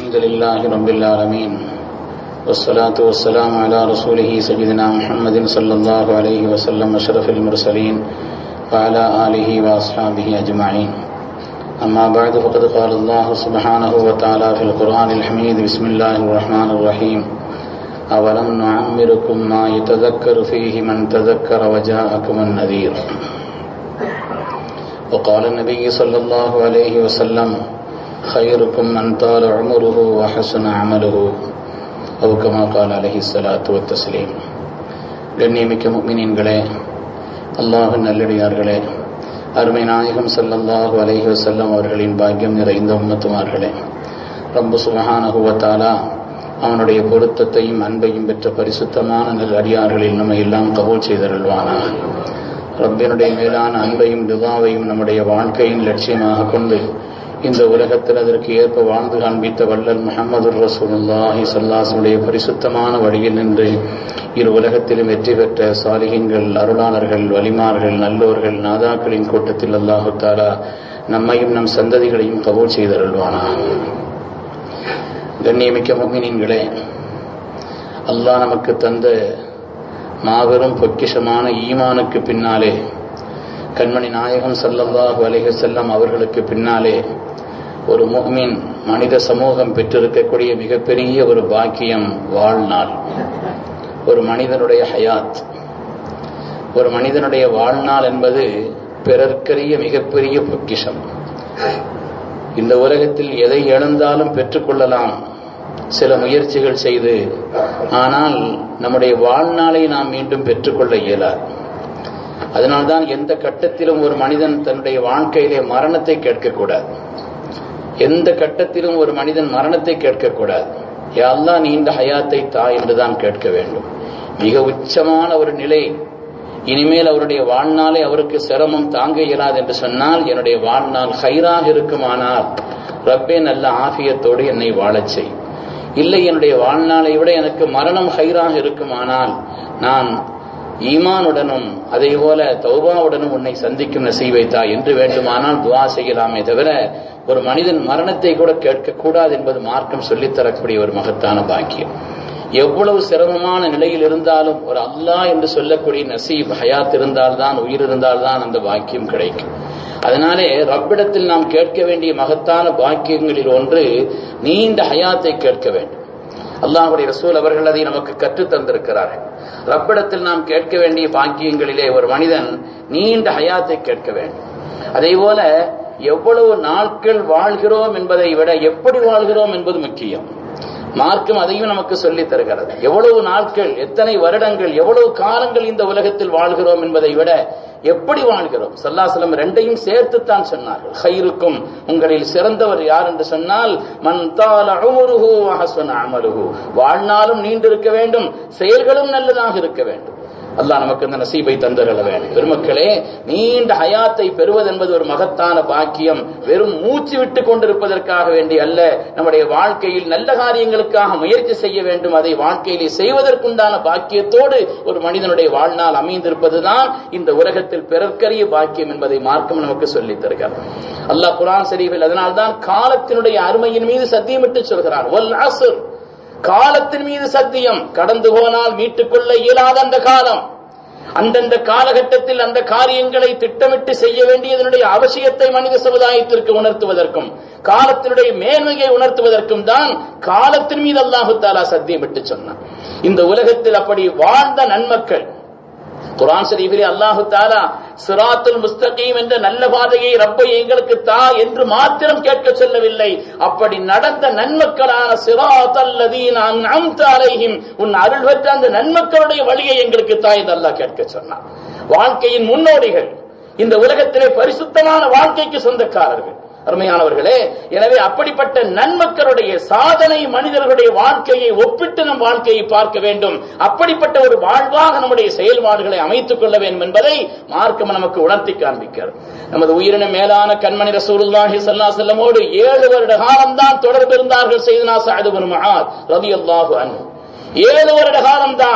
الحمد لله رب العالمين والصلاة والسلام على رسوله سيدنا محمد صلى الله عليه وسلم أشرف المرسلين وعلى آله وأصحابه أجمعين أما بعد فقد قال الله سبحانه وتعالى في القرآن الحميد بسم الله الرحمن الرحيم أولم نعمركم ما يتذكر فيه من تذكر وجاءكم النذير وقال النبي صلى الله عليه وسلم خيركم من طال عمره وحسن عمله أو كما قال عليه الصلاة والتسليم கண்ணியமிக்க முக்மினீன்களே அல்லாஹின் நல்லடியார்களே அருமை நாயகம் சல்லல்லாஹு அலைஹி வஸல்லம் அவர்களின் பாக்கியம் நிறைந்த உம்மத்துமார்களே ரப்பு சுபஹானஹுவத்தாலா அவனுடைய பொருத்தத்தையும் அன்பையும் பெற்ற பரிசுத்தமான நல் அடியார்களில் நம்மை எல்லாம் கபூல் செய்தருள்வானா ரப்பினுடைய மேலான அன்பையும் துவாவையும் நம்முடைய வாழ்க்கையின் லட்சியமாக கொண்டு இந்த உலகத்தில் அதற்கு ஏற்ப வாழ்ந்து காண்பித்த வல்லல் முகமது ரசூலுல்லாஹி சல்லாசுடைய பரிசுத்தமான வழியில் நின்று இரு உலகத்திலும் வெற்றி பெற்ற சாலிகங்கள் அருளாளர்கள் வலிமார்கள் நல்லோர்கள் நாதாக்களின் கூட்டத்தில் அல்லாஹு தாலா நம்மையும் நம் சந்ததிகளையும் கபூல் செய்தருள்வானா கண்ணியமிக்க முகினீன்களே அல்லாஹ் நமக்கு தந்த மாபெரும் பொக்கிஷமான ஈமானுக்கு பின்னாலே கண்மணி நாயகம் சல்லல்லாஹு அலைஹி செல்லம் அவர்களுக்கு பின்னாலே ஒரு முஹ்மின் மனித சமூகம் பெற்றிருக்கக்கூடிய மிகப்பெரிய ஒரு பாக்கியம் வாழ்நாள் ஒரு மனிதனுடைய ஹயாத் ஒரு மனிதனுடைய வாழ்நாள் என்பது பிறர்க்கரிய மிகப்பெரிய பொக்கிஷம் இந்த உலகத்தில் எதை இழந்தாலும் பெற்றுக்கொள்ளலாம் சில முயற்சிகள் செய்து ஆனால் நம்முடைய வாழ்நாளை நாம் மீண்டும் பெற்றுக்கொள்ள இயலாது அதனால்தான் எந்த கட்டத்திலும் ஒரு மனிதன் தன்னுடைய வாழ்க்கையிலே மரணத்தை கேட்கக்கூடாது எந்த கட்டத்திலும் ஒரு மனிதன் மரணத்தை கேட்கக்கூடாது யாரெல்லாம் நீண்ட ஹயாத்தை தா என்றுதான் கேட்க வேண்டும் மிக உச்சமான ஒரு நிலை இனிமேல் அவருடைய வாழ்நாளை அவருக்கு சிரமம் தாங்க இயலாது என்று சொன்னால் என்னுடைய வாழ்நாள் ஹைராக இருக்குமானால் ரப்பே நல்ல ஆபியத்தோடு என்னை வாழச் செய் இல்லை என்னுடைய வாழ்நாளை விட எனக்கு மரணம் ஹைராக இருக்குமானால் நான் ஈமானுடனும் அதே போல தௌபாவுடனும் உன்னை சந்திக்கும் நசீவைத்தா என்று வேண்டுமானால் துவா செய்யலாமே தவிர ஒரு மனிதன் மரணத்தை கூட கேட்கக்கூடாது என்பது மார்க்கம் சொல்லித்தரக்கூடிய ஒரு மகத்தான பாக்கியம் எவ்வளவு சிரமமான நிலையில் இருந்தாலும் ஒரு அல்லாஹ் என்று சொல்லக்கூடிய நசீப் ஹயாத் இருந்தால்தான் உயிர் இருந்தால்தான் அந்த பாக்கியம் கிடைக்கும் அதனாலே ரப்பிடத்தில் நாம் கேட்க வேண்டிய மகத்தான பாக்கியங்களில் ஒன்று நீண்ட ஹயாத்தை கேட்க வேண்டும் அல்லாஹுடைய ரசூல் அவர்கள் அதை நமக்கு கற்றுத் தந்திருக்கிறார்கள் ரப்பிடத்தில் நாம் கேட்க வேண்டிய பாக்கியங்களிலே ஒரு மனிதன் நீண்ட ஹயாத்தை கேட்க வேண்டும் அதே போல எவ்வளவு நாட்கள் வாழ்கிறோம் என்பதை விட எப்படி வாழ்கிறோம் என்பது முக்கியம் மார்க்கம் அதையும் நமக்கு சொல்லித் தருகிறது எவ்வளவு நாட்கள் எத்தனை வருடங்கள் எவ்வளவு காலங்கள் இந்த உலகத்தில் வாழ்கிறோம் என்பதை விட எப்படி வாழ்கிறோம் சல்லாசலம் ரெண்டையும் சேர்த்துத்தான் சொன்னார்கள் ஹைருக்கும் உங்களில் சிறந்தவர் யார் என்று சொன்னால் மன் தால அமருகு வாழ்நாளும் நீண்டிருக்க வேண்டும் செயல்களும் நல்லதாக இருக்க வேண்டும் அல்லாஹ் நமக்கு இந்த நசீபை தந்துள்ள வேண்டும் பெருமக்களே நீண்ட ஹயாத்தை பெறுவது என்பது ஒரு மகத்தான பாக்கியம் வெறும் மூச்சு விட்டு கொண்டிருப்பதற்காக வேண்டி அல்ல நம்முடைய வாழ்க்கையில் நல்ல காரியங்களுக்காக முயற்சி செய்ய வேண்டும் அதை வாழ்க்கையிலே செய்வதற்குண்டான பாக்கியத்தோடு ஒரு மனிதனுடைய வாழ்நாள் அமைந்திருப்பதுதான் இந்த உலகத்தில் பிறர்க்கரிய பாக்கியம் என்பதை மார்க்கம் நமக்கு சொல்லித் தருகிறார் அல்லாஹ் குரான் ஷரீஃபில் அதனால்தான் காலத்தினுடைய அருமையின் மீது சத்தியமிட்டு சொல்கிறார் ஒல் அசுர் காலத்தின் மீது சத்தியம் கடந்து போனால் மீட்டுக்கொள்ள இயலாத அந்த காலம் அந்தந்த காலகட்டத்தில் அந்த காரியங்களை திட்டமிட்டு செய்ய வேண்டியதனுடைய அவசியத்தை மனித சமுதாயத்திற்கு உணர்த்துவதற்கும் காலத்தினுடைய மேன்மையை உணர்த்துவதற்கும் தான் காலத்தின் மீது அல்லாஹு தாலா சத்தியமிட்டு சொன்னான் இந்த உலகத்தில் அப்படி வாழ்ந்த நன்மக்கள் குரான் ஷரீஃபிலே அல்லாஹு தாலா சிராத்துல் முஸ்தகீம் என்ற நல்ல பாதையை ரப்பை எங்களுக்கு தா என்று மாத்திரம் கேட்க சொல்லவில்லை அப்படி நடந்த நன்மக்களான சிராத் அல்லதீன் அன்அம்த அலைஹிம் உன் அருள் பெற்ற அந்த நன்மக்களுடைய வழியை எங்களுக்கு தா என்று அல்லாஹ் கேட்க சொன்னான் வாழ்க்கையின் முன்னோடிகள் இந்த உலகத்திலே பரிசுத்தமான வாழ்க்கைக்கு சொந்தக்காரர்கள் அருமையானவர்களே எனவே அப்படிப்பட்ட நன்மக்களுடைய சாதனை மனிதர்களுடைய வாழ்க்கையை ஒப்பிட்டு நம் வாழ்க்கையை பார்க்க வேண்டும் அப்படிப்பட்ட ஒரு வாழ்வாக நம்முடைய செயல்பாடுகளை அமைத்துக் கொள்ள வேண்டும் என்பதை மார்க்கம் நமக்கு உணர்த்தி காண்பிக்கிறது நமது உயிரின மேலான கண்மணி ரசூலுல்லாஹி ஸல்லல்லாஹு அலைஹி வஸல்லமோடு ஏழு வருட காலம்தான் தொடர்பு இருந்தார்கள் செய்தனா சஅது பின் முஆத் ரலியல்லாஹு அன்ஹு ஏழு வருட காலம்தான்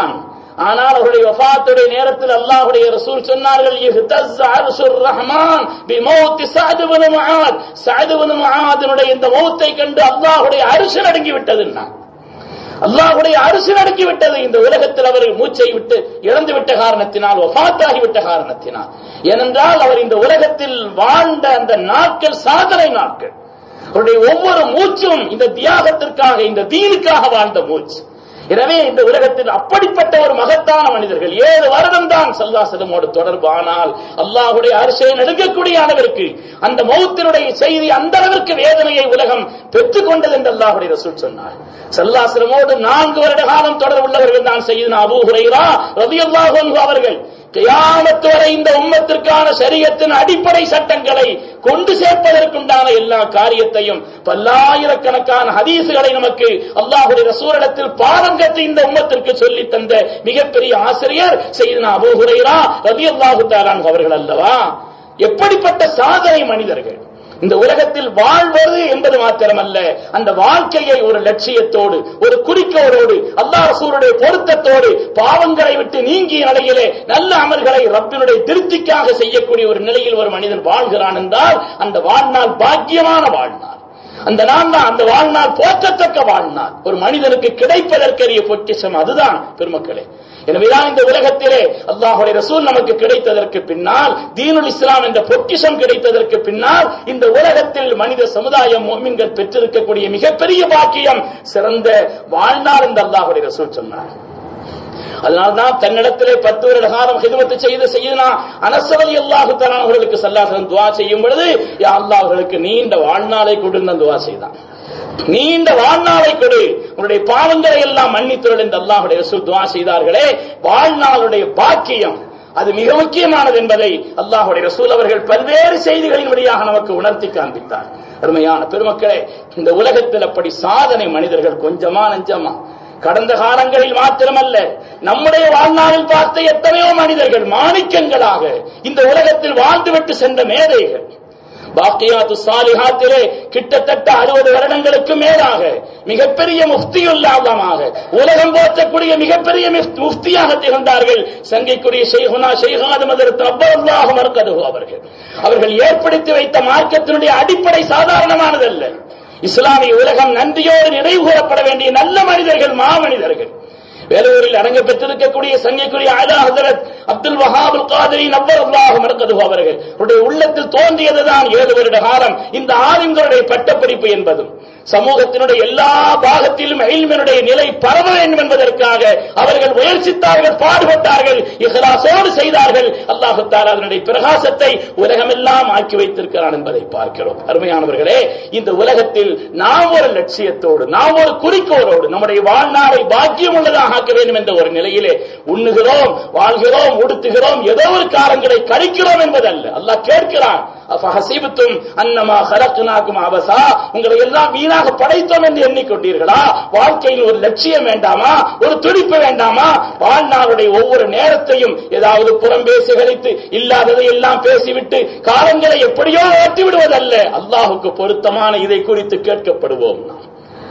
ஆனால் அவருடைய வஃபாத்துடைய நேரத்தில் அல்லாஹ்வுடைய ரசூல் சொன்னார்கள் இஹ்தஸ் அர்ஷுர் ரஹ்மான் பிமௌத் சஅத் இப்னு முஆத் சஅத் இப்னு முஆதினுடைய இந்த மௌத்தை கண்டு அல்லாஹ்வுடைய அரிசி நடுங்கி விட்டதுன்னா அல்லாஹ்வுடைய அரிசி நடுங்கி விட்டது இந்த உலகத்தில் அவர் மூச்சை விட்டு இழந்து விட்ட காரணத்தினால் வஃபாத்தாகி விட்ட காரணத்தினால் ஏனென்றால் அவர் இந்த உலகத்தில் வாழ்ந்த அந்த நாட்கள் சாதனை நாட்கள் அவருடைய ஒவ்வொரு மூச்சும் இந்த தியாகத்திற்காக இந்த தீனுக்காக வாழ்ந்த மூச்சு எனவே இந்த உலகத்தில் அப்படிப்பட்ட ஒரு மகத்தான மனிதர்கள் ஏழு வருடம் தான் சல்லாசலமோடு தொடர்பு ஆனால் அல்லாஹுடைய அரிசியை நடுங்கக்கூடிய அளவிற்கு அந்த மௌத்தினுடைய செய்தி அந்த அளவிற்கு வேதனையை உலகம் பெற்றுக் கொண்டது என்று அல்லாஹுடைய ரசூல் சொன்னார் சல்லாசலமோடு நான்கு வருட காலம் தொடர்புள்ளவர்கள் தான் செய்து அபூ ஹுரைரா ரலியல்லாஹு அன்ஹு அவர்கள் கியாமத்து வரை இந்த உம்மத்திற்கான சரியத்தின் அடிப்படை சட்டங்களை கொண்டு சேர்ப்பதற்குண்டான எல்லா காரியத்தையும் பல்லாயிரக்கணக்கான ஹதீசுகளை நமக்கு அல்லாஹுடைய ரசூரிடத்தில் பாடம் கற்று இந்த உம்மத்திற்கு சொல்லி தந்த மிகப்பெரிய ஆசிரியர் செய்தனா அபூ ஹுரைரா ரலியல்லாஹு தஆலா அவர்கள் அல்லவா எப்படிப்பட்ட சாதனை மனிதர்கள் இந்த உலகத்தில் வாழ்வது என்பது மாத்திரமல்ல அந்த வாழ்க்கையை ஒரு லட்சியத்தோடு ஒரு குறிக்கோளோடு அல்லாஹ் ரசூலுடைய பொருத்தத்தோடு பாவங்களை விட்டு நீங்கிய நிலையிலே நல்ல அமல்களை ரப்பினுடைய திருப்திக்காக செய்யக்கூடிய ஒரு நிலையில் ஒரு மனிதன் வாழ்கிறான் என்றால் அந்த வாழ்நாள் பாக்கியமான வாழ்நாள் அந்த நாள் தான் அந்த வாழ்நாள் போற்றத்தக்க வாழ்நாள் ஒரு மனிதனுக்கு கிடைப்பதற்கரிய பொக்கிஷம் அதுதான் பெருமக்களே எனவேதான் இந்த உலகத்திலே அல்லாஹுடைய ரசூல் நமக்கு கிடைத்ததற்கு பின்னால் தீனுல் இஸ்லாம் என்ற பொக்கிஷம் கிடைத்ததற்கு பின்னால் இந்த உலகத்தில் மனித சமுதாயம் மோமின்கள் பெற்றிருக்கக்கூடிய மிகப்பெரிய பாக்கியம் சிறந்த வாழ்நாள் என்று அல்லாஹுடைய ரசூல் சொன்னார் அதனால்தான் தன்னிடத்திலே பத்து வருட காலம் ஹிதமத்து செய்து செய்தனா அனசவலி அல்லாஹு அவர்களுக்கு சல்லாசலம் துவா செய்யும் பொழுது யா அல்லாஹ் அவர்களுக்கு நீண்ட வாழ்நாளை கொடுத்து துவா செய்தான் நீண்ட வாழ்நாளை கொடு உன்னுடைய பாவங்களை எல்லாம் மன்னித்துள் என்று அல்லாஹுடைய ரசூல் துவா செய்தார்களே வாழ்நாளுடைய பாக்கியம் அது மிக முக்கியமானது என்பதை அல்லாஹுடைய ரசூல் அவர்கள் பல்வேறு செய்திகளின் வழியாக நமக்கு உணர்த்தி காண்பித்தார் அருமையான பெருமக்களே இந்த உலகத்தில் அப்படி சாதனை மனிதர்கள் கொஞ்சமா நஞ்சமா கடந்த காலங்களில் மாத்திரமல்ல நம்முடைய வாழ்நாளில் பார்த்த எத்தனையோ மனிதர்கள் மாணிக்கங்களாக இந்த உலகத்தில் வாழ்ந்துவிட்டு சென்ற மேதைகள் பாக்கியாத்து சாலிஹாத்திலே கிட்டத்தட்ட அறுபது வருடங்களுக்கு மேலாக மிகப்பெரிய முஃப்தியுல்லாதமாக உலகம் போற்றக்கூடிய மிகப்பெரிய முஃப்தியாக திகழ்ந்தார்கள் சங்கைக்குரிய ஷெய்ஹுனா ஷெய்ஹாது மதரத்து அவ்வளவாக மறுக்கது அவர்கள் அவர்கள் ஏற்படுத்தி வைத்த மார்க்கத்தினுடைய அடிப்படை சாதாரணமானதல்ல இஸ்லாமிய உலகம் நன்றியோடு நினைவு கூறப்பட வேண்டிய நல்ல மனிதர்கள் மாமனிதர்கள் வேலூரில் அரங்க பெற்றிருக்கக்கூடிய சங்கைக்குரிய அலா ஹசரத் அப்துல் வஹாபுல் காதரி நவ்வல்லாஹு மறக்கது அவர்கள் உடைய உள்ளத்தில் தோன்றியதுதான் ஏழு வருட காலம் இந்த ஆளுங்களுடைய பட்டப்படிப்பு என்பதும் சமூகத்தினுடைய எல்லா பாகத்திலும் எல்மனுடைய நிலை பரவ வேண்டும் என்பதற்காக அவர்கள் முயற்சித்தார்கள் பாடுபட்டார்கள் இஹ்லாசோடு செய்தார்கள் அல்லாஹு தாலா அதனுடைய பிரகாசத்தை உலகமெல்லாம் ஆக்கி வைத்திருக்கிறான் என்பதை பார்க்கிறோம் அருமையானவர்களே இந்த உலகத்தில் நாம் ஒரு லட்சியத்தோடு நாம் ஒரு குறிக்கோளோடு நம்முடைய வாழ்நாளை பாக்கியம் உள்ளதாக ஆக்க வேண்டும் என்ற ஒரு நிலையிலே உண்ணுகிறோம் வாழ்கிறோம் உடுத்துகிறோம் ஏதோ ஒரு காலங்களை கழிக்கிறோம் என்பதல்ல அல்லாஹ் கேட்கிறான் அஃபஹசிபத்தும் அன்னமா ஹலக்குனாக்கும் அபசா உங்களை எல்லாம் வீணாக படைத்தோம் என்று எண்ணிக்கொண்டீர்களா வாழ்க்கையில் ஒரு லட்சியம் வேண்டாமா ஒரு துடிப்பு வேண்டாமா வாழ்நாளுடைய ஒவ்வொரு நேரத்தையும் ஏதாவது புறம் பேசி கழித்து இல்லாததை எல்லாம் பேசிவிட்டு காலங்களை எப்படியோ ஓட்டி விடுவதல்ல அல்லாஹுக்கு பொருத்தமான இதை குறித்து கேட்கப்படுவோம் நாம்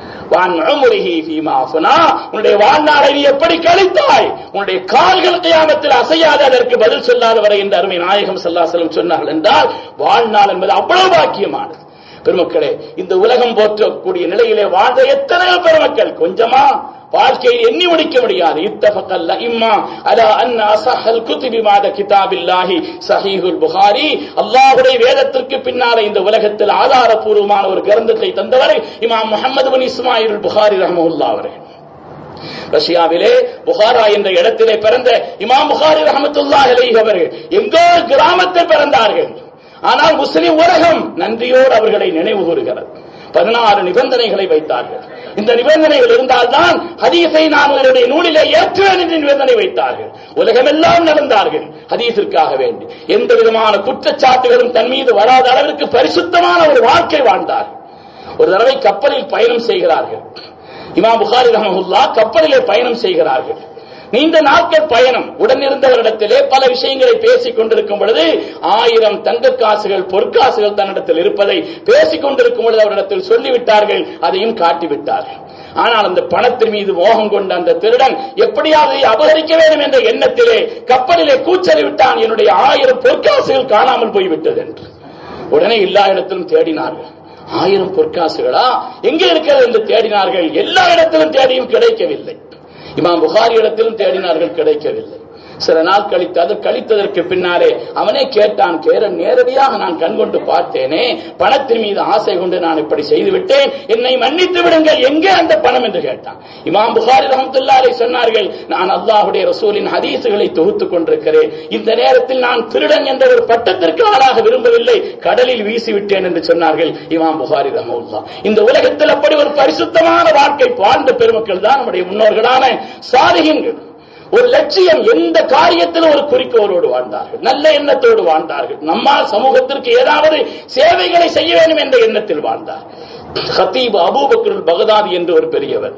உன்னுடைய வாழ்நாளை நீ எப்படி கழித்தாய் உன்னுடைய கால்கள் கியாமத்தில் அசையாத அதற்கு பதில் சொல்லாத வரை இந்த அருமை நாயகம் சல்லாசலம் சொன்னார்கள் என்றால் வாழ்நாள் என்பது அவ்வளவு பாக்கியமானது பெருமக்களே இந்த உலகம் போற்றக்கூடிய நிலையிலே வாழ்ந்த எத்தனையோ பெருமக்கள் கொஞ்சமா வாழ்க்கையில் எண்ணி முடிக்க முடியாது இத்தஃபக்கல்ல இம்மா அலா அன்ன அசஹல் குதுபி மாத கிதாபில்லாஹி சஹீஹுல் புகாரி அல்லாஹ்வுடைய வேதத்திற்கு பின்னாலே இந்த உலகத்தில் ஆதாரபூர்வமான ஒரு கிரந்தத்தை தந்தவர் இமாம் முஹம்மது பின் இஸ்மாயில் புகாரி ரஹ்மத்துல்லாஹ் அவர்கள் ரஷ்யாவிலே புகாரா என்ற இடத்திலே பிறந்த இமாம் புகாரி ரஹமத்துல்லாஹ் அலைஹி அவர்கள் எங்கோ கிராமத்தில் பிறந்தார்கள் ஆனால் முஸ்லிம் உலகம் நன்றியோடு அவர்களை நினைவு கூறுகிறது பதினாறு நிபந்தனைகளை வைத்தார்கள் இந்த நிபந்தனைகள் இருந்தால்தான் ஹதீஸை நாம் அவருடைய நூலிலே ஏற்றுவேன் என்று நிபந்தனை வைத்தார்கள் உலகமெல்லாம் நடந்தார்கள் ஹதீஸிற்காக வேண்டி எந்த விதமான குற்றச்சாட்டுகளும் தன் மீது வராத அளவிற்கு பரிசுத்தமான ஒரு வாழ்க்கை வாழ்ந்தார்கள் ஒரு தடவை கப்பலில் பயணம் செய்கிறார்கள் இமாம் புகாரி ரஹமுல்லா கப்பலிலே பயணம் செய்கிறார்கள் நீண்ட நாட்கள் பயணம் உடன் இருந்தவரிடத்திலே பல விஷயங்களை பேசிக் கொண்டிருக்கும் பொழுது ஆயிரம் தங்க காசுகள் பொற்காசுகள் தன்னிடத்தில் இருப்பதை பேசிக் கொண்டிருக்கும் பொழுது அவரிடத்தில் சொல்லிவிட்டார்கள் அதையும் காட்டிவிட்டார்கள் ஆனால் அந்த பணத்தின் மீது மோகம் கொண்ட அந்த திருடன் எப்படியாவது இதை அபகரிக்க வேண்டும் என்ற எண்ணத்திலே கப்பலிலே கூச்சலி விட்டான் என்னுடைய ஆயிரம் பொற்காசுகள் காணாமல் போய்விட்டது என்று உடனே எல்லா இடத்திலும் தேடினார்கள் ஆயிரம் பொற்காசுகளா எங்கே இருக்கிறது என்று தேடினார்கள் எல்லா இடத்திலும் தேடியும் கிடைக்கவில்லை இமாம் புகாரி இடத்திலும் தேடினார்கள் கிடைக்கவில்லை சில நாள் கழித்து அது கழித்ததற்கு பின்னாலே அவனே கேட்டான் கேர நேரடியாக நான் கண்கொண்டு பார்த்தேனே பணத்தின் மீது ஆசை கொண்டு நான் இப்படி செய்து விட்டேன் என்னை மன்னித்து விடுங்கள் எங்கே அந்த பணம் என்று கேட்டான் இமாம் புகாரி ரஹமத்துல்லாரை சொன்னார்கள் நான் அல்லாஹுடைய ரசூலின் ஹதீசுகளை தொகுத்துக் கொண்டிருக்கிறேன் இந்த நேரத்தில் நான் திருடன் என்ற ஒரு பட்டத்திற்கு ஆளாக விரும்பவில்லை கடலில் வீசிவிட்டேன் என்று சொன்னார்கள் இமாம் புகாரி ரஹமுல்லா இந்த உலகத்தில் அப்படி ஒரு பரிசுத்தமான வாழ்க்கை வாழ்ந்த பெருமக்கள் தான் நம்முடைய முன்னோர்களான சாலிகங்கள் ஒரு லட்சியம் எந்த காரியத்திலும் ஒரு குறிக்கோளோடு வாழ்ந்தார்கள் நல்ல எண்ணத்தோடு வாழ்ந்தார்கள் நம்மால் சமூகத்திற்கு ஏதாவது சேவைகளை செய்ய வேண்டும் என்ற எண்ணத்தில் வாழ்ந்தார் ஹத்தீப் அபூபக்கர் பகதாதி என்று ஒரு பெரியவர்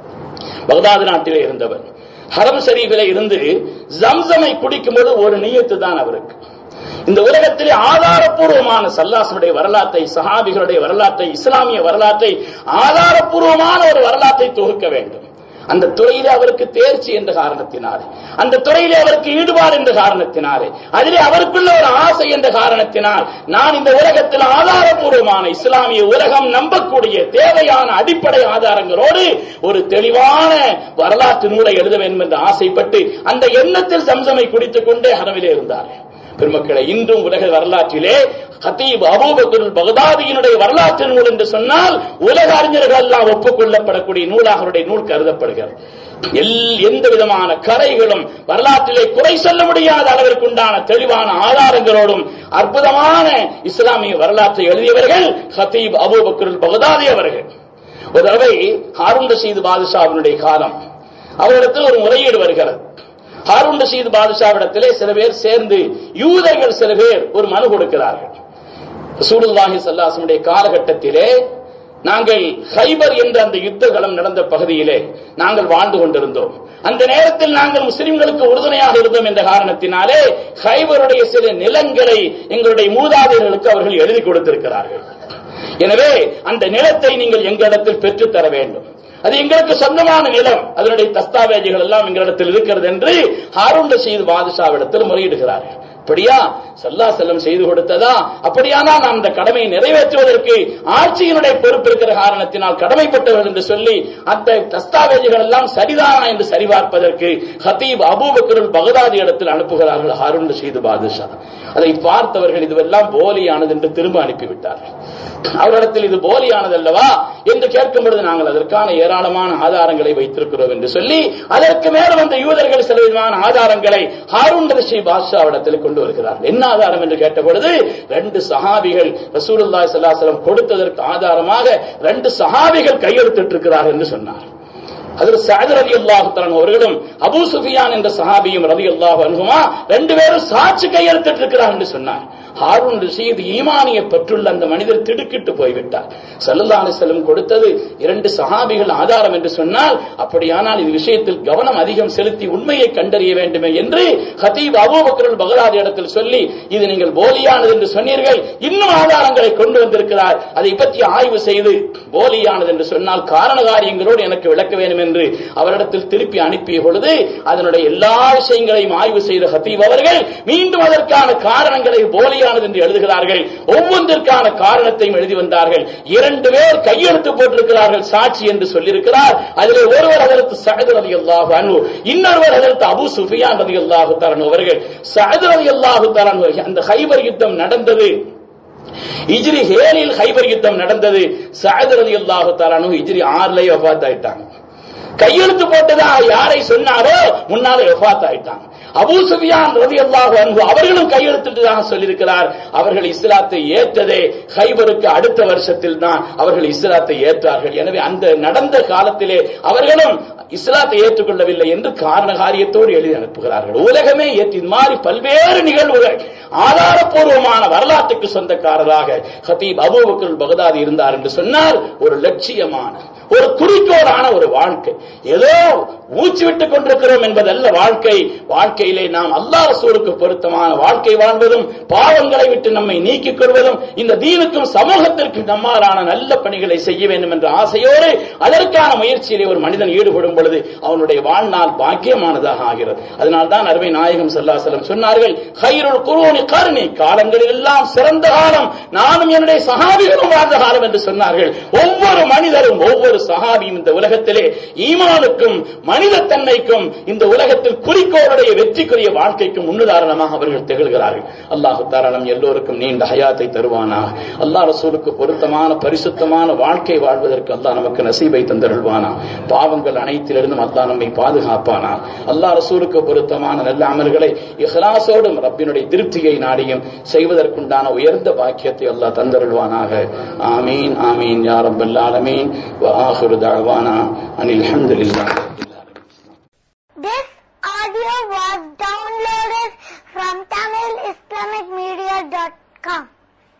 பகதாது நாட்டிலே இருந்தவர் ஹரம் ஷரீஃபிலே இருந்து ஜம்சமை குடிக்கும்போது ஒரு நியத்து தான் அவருக்கு இந்த உலகத்திலே ஆதாரப்பூர்வமான சல்லாசனுடைய வரலாற்றை சஹாபிகளுடைய வரலாற்றை இஸ்லாமிய வரலாற்றை ஆதாரப்பூர்வமான ஒரு வரலாற்றை தொகுக்க வேண்டும் அந்த துறையிலே அவருக்கு தேர்ச்சி என்ற காரணத்தினாலே அந்த துறையிலே அவருக்கு ஈடுபாடு என்ற காரணத்தினாலே அதிலே அவருக்குள்ள ஒரு ஆசை என்ற காரணத்தினால் நான் இந்த உலகத்தில் ஆதாரபூர்வமான இஸ்லாமிய உலகம் நம்பக்கூடிய தேவையான அடிப்படை ஆதாரங்களோடு ஒரு தெளிவான வரலாற்று நூலை எழுத வேண்டும் என்று ஆசைப்பட்டு அந்த எண்ணத்தில் சம்சமை குடித்துக் கொண்டே ஹரவிலே இருந்தார் பெருமக்களை இன்றும் உலக வரலாற்றிலே ஹத்தீப் அபூபக்கர் பகதாதியினுடைய வரலாற்று நூல் என்று சொன்னால் உலக அறிஞர்கள் எல்லாம் ஒப்புக்கொள்ளப்படக்கூடிய நூலாக அவருடைய நூல் கருதப்படுகிறது எல்- எந்த விதமான கரைகளும் வரலாற்றிலே குறை சொல்ல முடியாத அளவிற்கு உண்டான தெளிவான ஆதாரங்களோடும் அற்புதமான இஸ்லாமிய வரலாற்றை எழுதியவர்கள் ஹத்தீப் அபூபக்கர் பகதாதி அவர்கள் ஒரு தடவை ஹாரூன் ரஷீது பாதுஷாவினுடைய காலம் அவரிடத்தில் ஒரு முறையீடு வருகிறது ஹாரூன் ரஷீது பாதுஷாவிடத்திலே சில பேர் சேர்ந்து யூதர்கள் சில பேர் ஒரு மனு கொடுக்கிறார்கள் ரசூலுல்லாஹி ஸல்லல்லாஹு காலகட்டத்திலே நாங்கள் ஹைபர் என்ற அந்த யுத்த களம் நடந்த பகுதியிலே நாங்கள் வாழ்ந்து கொண்டிருந்தோம் அந்த நேரத்தில் நாங்கள் முஸ்லிம்களுக்கு உறுதுணையாக இருந்தோம் என்ற காரணத்தினாலே ஹைபருடைய சில நிலங்களை எங்களுடைய மூதாதையர்களுக்கு அவர்கள் எழுதி கொடுத்திருக்கிறார்கள் எனவே அந்த நிலத்தை நீங்கள் எங்களிடத்தில் பெற்றுத் தர வேண்டும் அது எங்களுக்கு சொந்தமான நிலம் அதனுடைய தஸ்தாவேஜுகள் எல்லாம் எங்களிடத்தில் இருக்கிறது என்று ஹாரூன் ரஷீத் பாதுஷாவிடத்தில் முறையிடுகிறார்கள் அப்படியா சல்லா செல்லம் செய்து கொடுத்ததா அப்படியானால் நாம் அந்த கடமையை நிறைவேற்றுவதற்கு ஆட்சியினுடைய பொறுப்பு இருக்கிற காரணத்தினால் கடமைப்பட்டவர்கள் என்று சொல்லி அந்த தஸ்தாவேஜுகள் எல்லாம் சரிதானா என்று சரிபார்ப்பதற்கு ஹத்தீப் அபூபக்கருள் பகதாதி இடத்தில் அனுப்புகிறார்கள் ஹாரூன் ரஷீது பாதுஷா அதை பார்த்தவர்கள் இதுவெல்லாம் போலியானது என்று திரும்ப அனுப்பிவிட்டார்கள் அவரிடத்தில் இது போலியானது அல்லவா என்று கேட்கும் பொழுது நாங்கள் அதற்கான ஏராளமான ஆதாரங்களை வைத்திருக்கிறோம் என்று சொல்லி அதற்கு மேலும் அந்த யூதர்கள் சில விதமான ஆதாரங்களை ஹாரூன் ரஷி பாஷாவிடத்தில் கொண்டு வருகிறார்கள் என்ன ஆதாரம் என்று கேட்ட பொழுது ரெண்டு சஹாபிகள் ரசூலுல்லாஹி ஸல்லல்லாஹு அலைஹி வஸல்லம் கொடுத்ததற்கு ஆதாரமாக ரெண்டு சஹாபிகள் கையெழுத்திட்டு இருக்கிறார் என்று சொன்னார் அதில் சஅத் ரலியல்லாஹு தஆலா அவர்களும் அபூ சுஃபியான் என்ற சஹாபியும் ரலியல்லாஹு அன்ஹுமா ரெண்டு பேரும் சாட்சி கையெழுத்திட்டு இருக்கிறார் என்று சொன்னார் ஹாரூன் ரஷீத் ஈமானிய பெற்றுள்ள அந்த மனிதர் திடுக்கிட்டு போய்விட்டார் ஸல்லல்லாஹு அலைஹி வஸல்லம் கொடுத்தது இரண்டு சஹாபிகள் ஆதாரம் என்று சொன்னால் அப்படியானால் இது விஷயத்தில் கவனம் அதிகம் செலுத்தி உண்மையை கண்டறிய வேண்டுமே என்று ஹதீப் அபூபக்கர் பகதாதி இடத்தில் சொல்லி இது நீங்கள் போலியானது என்று சொன்னீர்கள் இன்னும் ஆதாரங்களை கொண்டு வந்திருக்கிறார் அதை பற்றி ஆய்வு செய்து போலியானது என்று சொன்னால் காரண காரியங்களோடு எனக்கு விளக்க வேண்டும் என்று அவரிடத்தில் திருப்பி அனுப்பிய பொழுது அதனுடைய எல்லா விஷயங்களையும் ஆய்வு செய்த ஹத்தீப் அவர்கள் மீண்டும் அதற்கான காரணங்களை போலியானது என்று எழுதுகிறார்கள் ஒவ்வொன்றிற்கான காரணத்தையும் எழுதி வந்தார்கள் இரண்டு பேர் கையெழுத்து போட்டிருக்கிறார்கள் சாட்சி என்று சொல்லியிருக்கிறார் அதிலே ஒருவர் அதற்கு சஹது ரதி அல்லாஹு அனு இன்னொருவர் அதற்கு அபு சுஃபியான் ரதி அல்லாஹு தரன் அவர்கள் சஹது ரதி அல்லாஹு தரன் அந்த ஹைபர் யுத்தம் நடந்தது இஜ்ரி ஹேலில் ஹைபர் யுத்தம் நடந்தது சஹது ரதி அல்லாஹு தரானு இஜ்ரி ஆறுலயே வஃபாத் ஆயிட்டாங்க கையெழுத்து போட்டதா யாரை சொன்னாரோ முன்னாலே வஃபாத் ஆயிட்டாங்க அபூ சுஃபியான் ரலியல்லாஹு அன்ஹு அவர்களும் கையெழுத்திட்டதாக சொல்லியிருக்கிறார் அவர்கள் இஸ்லாத்தை ஏற்றதே ஹைபருக்கு அடுத்த வருஷத்தில் தான் அவர்கள் இஸ்லாத்தை ஏற்றார்கள் எனவே அந்த நடந்த காலத்திலே அவர்களும் இஸ்லாத்தை ஏற்றுக்கொள்ளவில்லை என்று காரண காரியத்தோடு எழுதி அனுப்புகிறார்கள் உலகமே ஏற்றி இது மாதிரி பல்வேறு நிகழ்வுகள் ஆதாரப்பூர்வமான வரலாற்றுக்கு சொந்தக்காரராக ஹத்தீப் அபூபக்கர் பகதாதி இருந்தார் என்று சொன்னால் ஒரு லட்சியமான ஒரு குறிக்கோளான ஒரு வாழ்க்கை ஏதோ மூச்சு விட்டுக் கொண்டிருக்கிறோம் என்பதல்ல வாழ்க்கை வாழ்க்கையிலே நாம் அல்லாஹ் ரசூலுக்கு பொருத்தமான வாழ்க்கை வாழ்வதும் பாவங்களை விட்டு நம்மை நீக்கிக் கொள்வதும் இந்த தீனுக்கும் சமூகத்திற்கும் நம்மாலான நல்ல பணிகளை செய்ய வேண்டும் என்ற ஆசையோடு அதற்கான முயற்சியிலே ஒரு மனிதன் ஈடுபடும் பொழுது அவனுடைய வாழ்நாள் பாக்கியமானதாக ஆகிறது அதனால்தான் அருமை நாயகம் செல்லம் சொன்னார்கள் ஹைருள் குருவனி கருணி காலங்களில் எல்லாம் சிறந்த காலம் நானும் என்னுடைய சகாபிகளும் வாழ்ந்த காலம் என்று சொன்னார்கள் ஒவ்வொரு மனிதரும் ஒவ்வொரு சகாபியும் இந்த உலகத்திலே ஈமானுக்கும் மனிதத்தன்மைக்கும் இந்த உலகத்தில் குறிக்கோளுடைய வெற்றிக்குரிய வாழ்க்கைக்கும் முன்னுதாரணமாக அவர்கள் திகழ்கிறார்கள் அல்லாஹு தாராளம் எல்லோருக்கும் நீண்ட ஹயாத்தை தருவானா அல்லாஹ் ரசூலுக்கு பொருத்தமான பரிசுத்தமான வாழ்க்கை வாழ்வதற்கு அல்லாஹ் நமக்கு நசீபை தந்தருள்வானா பாவங்கள் அனைத்திலிருந்தும் அல்லாஹ் நம்மை பாதுகாப்பானா அல்லாஹ் ரசூலுக்கு பொருத்தமான நல்ல அமல்களை இஹ்லாசோடும் ரப்பினுடைய திருப்தியை நாடியும் செய்வதற்குண்டான உயர்ந்த பாக்கியத்தை அல்லாஹ் தந்தருள்வானாக ஆமீன் ஆமீன் யா ரப்பல் ஆலமீன் வ ஆஹிரு தஅவானா அனில் ஹம்துலில்லாஹ்